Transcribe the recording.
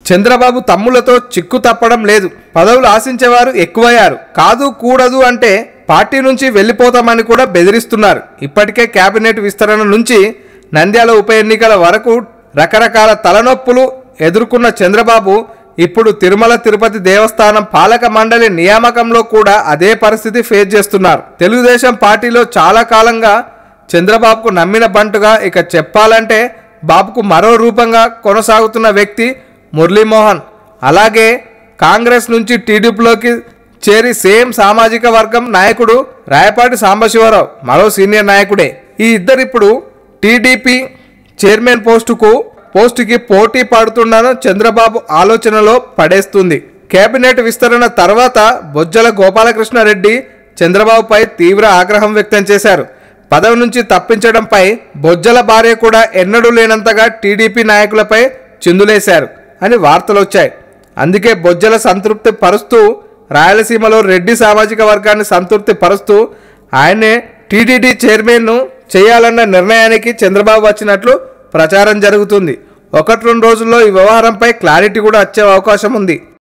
చంద్రబాబు తమ్ములతో చిక్కు తప్పడం లేదు పదవులు ఆశించేవారు ఎక్కువయ్యారు కాదు కూడదు అంటే పార్టీ నుంచి వెళ్ళిపోతామని కూడా బెదిరిస్తున్నారు ఇప్పటికే కేబినెట్ విస్తరణ నుంచి నంద్యాల ఉప ఎన్నికల వరకు రకరకాల తలనొప్పులు ఎదుర్కొన్న చంద్రబాబు ఇప్పుడు తిరుమల తిరుపతి దేవస్థానం పాలక మండలి నియామకంలో కూడా అదే పరిస్థితి ఫేస్ చేస్తున్నారు తెలుగుదేశం పార్టీలో చాలా కాలంగా చంద్రబాబుకు నమ్మిన బంటుగా ఇక చెప్పాలంటే బాబుకు మరో రూపంగా కొనసాగుతున్న వ్యక్తి మురళీమోహన్ అలాగే కాంగ్రెస్ నుంచి టీడీపీలోకి చేరి సేమ్ సామాజిక వర్గం నాయకుడు రాయపాటి సాంబశివరావు మరో సీనియర్ నాయకుడే ఈ ఇద్దరిప్పుడు టీడీపీ చైర్మన్ పోస్టుకు పోస్టుకి పోటీ పడుతుండను చంద్రబాబు ఆలోచనలో పడేస్తుంది కేబినెట్ విస్తరణ తర్వాత బొజ్జల గోపాలకృష్ణారెడ్డి చంద్రబాబుపై తీవ్ర ఆగ్రహం వ్యక్తం చేశారు పదవి నుంచి తప్పించడంపై బొజ్జల భార్య కూడా ఎన్నడూ లేనంతగా టీడీపీ నాయకులపై చిందులేశారు అని వార్తలు వచ్చాయి అందుకే బొజ్జల సంతృప్తి పరుస్తూ రాయలసీమలో రెడ్డి సామాజిక వర్గాన్ని సంతృప్తి పరుస్తూ ఆయనే టీటీడీ చైర్మన్ను చేయాలన్న నిర్ణయానికి చంద్రబాబు వచ్చినట్లు ప్రచారం జరుగుతుంది ఒకటి రెండు రోజుల్లో ఈ వ్యవహారంపై క్లారిటీ కూడా వచ్చే అవకాశం ఉంది